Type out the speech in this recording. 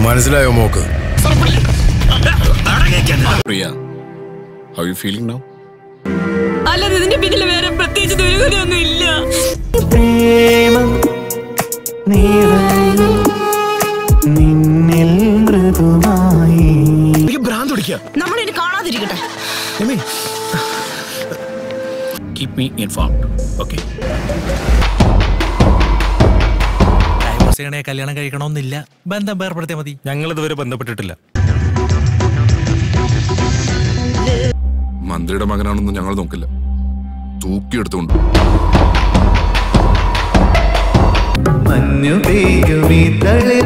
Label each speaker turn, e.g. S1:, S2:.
S1: മനസ്സിലായോ mock
S2: Priya how you feeling now
S3: അല്ലാതെ ഇതിന്റെ പിന്നിൽ വേറെ പ്രത്യേകിച്ച് ദുരുപയോഗമൊന്നും ഇല്ല
S4: പ്രേമം നിറയും നിന്നിൽ മൃദുമായി
S3: നമ്മളിനി കാണാതിരിക്കട്ടെ
S2: keep me informed okay
S5: divorce ചെയ്യണേ കല്യാണം കഴിക്കണമെന്നില്ല ബന്ധം വേർപ്പെടുത്തിയാൽ മതി
S6: ഞങ്ങൾ ഇതുവരെ ബന്ധപ്പെട്ടിട്ടില്ല
S2: മന്ത്രിയുടെ മകനാണെന്ന് ഞങ്ങൾ നോക്കില്ല തൂക്കിയെടുത്തുകൊണ്ട്
S4: മഞ്ഞു പെയ്യുമീ തളേ